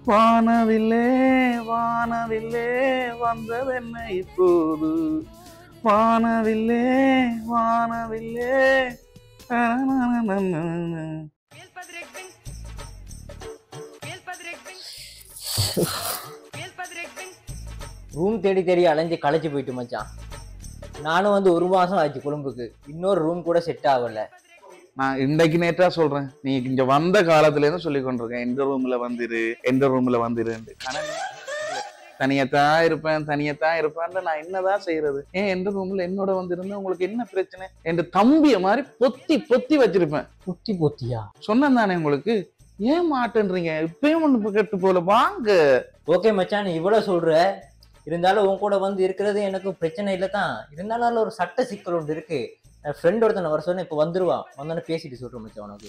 வானவில்லே வானவில்லே வந்ததென்ன இப்போது வானவில்லே வானவில்லே நனனனனனன. Veel Padrek Bing. Veel Padrek Bing. Veel Padrek Bing. Room தேடி தேடி அலைஞ்சு களைச்சு போயிட்டு மச்சான் நானும் வந்து ஒரு மாசம் ஆச்சு கொழும்புக்கு இன்னொரு ரூம் கூட செட் ஆகல நான் இன்றைக்கு நேற்றா சொல்றேன் நீ இங்க வந்த காலத்துல இருந்து சொல்லி கொண்டிருக்கேன் எந்த ரூம்ல வந்துரு எந்த ரூம்ல வந்துருன்னு ஆனா நீ தனியத்தான் இருப்பேன் தனியத்தான் இருப்பேன் நான் என்னதான் செய்யறது ஏன் எந்த ரூம்ல என்னோட வந்திருந்தா உங்களுக்கு என்ன பிரச்சனை என் தம்பிய மாதிரி பொத்தி பொத்தி வச்சிருப்பேன் குத்தி பொத்தியா சொன்னேன் தானே உங்களுக்கு ஏன் மாட்டேன்றீங்க இப்பயும் ஒண்ணு கெட்டு போல வாங்க ஓகே மச்சான் நீ இவ்வளவு சொல்ற இருந்தாலும் உன் கூட வந்து இருக்கிறது எனக்கு பிரச்சனை இல்லை தான் இருந்தாலும் அதுல ஒரு சட்ட சிக்கல் ஒன்று இருக்கு என் ஃப்ரெண்ட் ஒருத்தனை வர சொன்னேன் இப்போ வந்துருவான் வந்தோடனே பேசிட்டு சொல்றேன் மச்சான் உனக்கு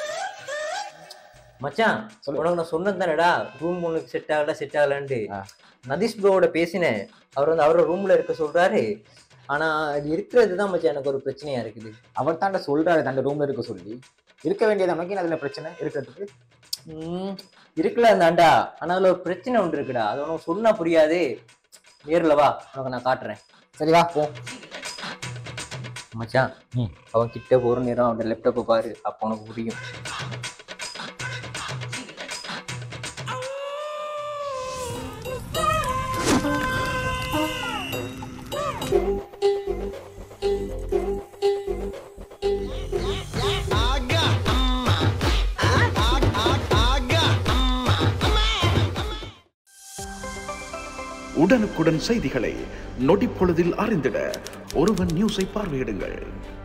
மச்சான் உனக்கு நான் சொன்னது தானேடா ரூம் உனக்கு செட் ஆகல செட் ஆகலன்ட்டு ஆ. நதீஷ் ப்ரோவோட பேசினேன் அவர் வந்து அவரோட ரூம்ல இருக்க சொல்றாரு ஆனா அது இருக்கிறது தான் மச்சான் எனக்கு ஒரு பிரச்சனையா இருக்குது அவர் தாண்ட சொல்றாரு அந்த ரூம்ல இருக்க சொல்லி இருக்க வேண்டியது உனக்கு என்ன அதுல பிரச்சனை இருக்கிறதுக்கு ம் இருக்குல்ல தாண்டா ஆனா அதுல ஒரு பிரச்சனை ஒன்று இருக்குடா அது உனக்கு சொன்னா புரியாது நேர்ல வா உனக்கு நான் காட்டுறேன் சரி வா போ மச்சான் அவன் கிட்ட போற நேரம் அவன் லேப்டாப்பை பாரு அப்போ உனக்கு புரியும் உடனுக்குடன் செய்திகளை நொடிப்பொழுதில் அறிந்திட ஒருவன் நியூஸை பார்வையிடுங்கள்